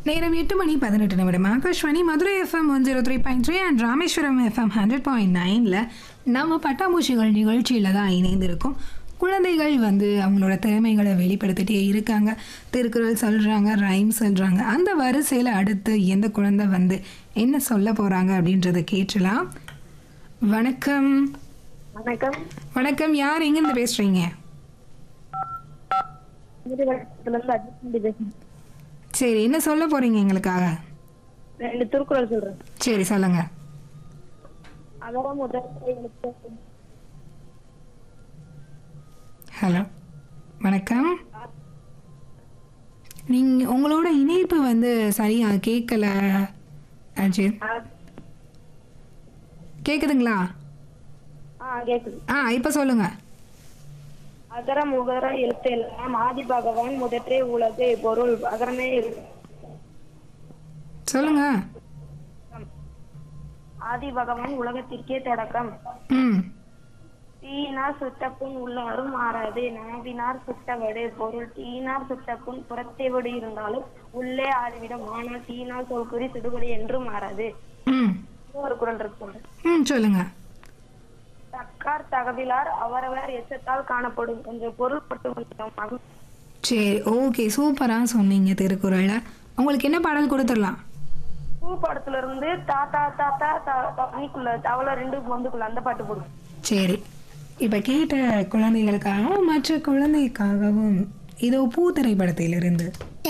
நேரம் எட்டு மணி பதினெட்டு நிமிடம் Akashvani Madurai FM one zero three point three and Rameswaram FM hundred point நைனில் நம்ம பட்டாம்பூச்சிகள் நிகழ்ச்சியில் தான் இணைந்திருக்கோம் குழந்தைகள் வந்து அவங்களோட திறமைகளை வெளிப்படுத்திட்டே இருக்காங்க திருக்குறள் சொல்கிறாங்க ரைம் சொல்கிறாங்க அந்த வரிசையில் அடுத்து எந்த குழந்தை வந்து என்ன சொல்ல போகிறாங்க அப்படின்றத கேட்டலாம் வணக்கம் வணக்கம் வணக்கம் யார் எங்கேருந்து பேசுகிறீங்க திருவள்ளத்துல இருந்து அஜித் தம்பி பேசுறேன் சரி என்ன சொல்ல போகிறீங்க எங்களுக்காக ரெண்டு திருக்குறள் சொல்றேன் சரி சொல்லுங்கள் அகர முதல் எழுத்து ஹலோ வணக்கம் நீங்கள் உங்களோட இணைப்பு வந்து சரியா கேட்கல அஜித் அ- கேட்குதுங்களா ஆ கேக்குது ஆ இப்போ சொல்லுங்கள் அகர முகர எழுத்து எல்லாம் ஆதி பகவான் முதற்றே உலகு பொருள் அகரமே எழுத்து. சொல்லுங்கள் ஆதி பகவான் உலகத்திற்கே தொடக்கம் ம் தீயினார் சுட்டப்புண் உள்ளாரும் மாறாது நாவினார் சுட்டவடு பொருள் தீயினார் சுட்டப்புண் புறத்தேவடு இருந்தாலும் உள்ளே ஆறிவிடும் ஆனால் தீயினால் சொல்குறி சுடுபடி என்றும் மாறாது ம் இன்னும் ஒரு குரல் இருக்கு சொல்றேன். ம் சொல்லுங்கள் தக்கார் தகவிலார் அவரவர் எச்சத்தால் காணப்படும் கொஞ்சம் பொருள் பட்டு கொஞ்சம் சரி ஓகே சூப்பராக சொன்னீங்க திருக்குறளை உங்களுக்கு என்ன பாடல் கொடுத்துடலாம் பூ படத்துல இருந்து தாத்தா தாத்தா தா- தண்ணிக்குள்ள தவளை ரெண்டு பொந்துக்குள்ள அந்த பாட்டு போடும் சரி இப்போ கேட்ட குழந்தைகளுக்காகவும் மற்ற குழந்தைக்காகவும் இதோ பூ திரைப்படத்திலிருந்து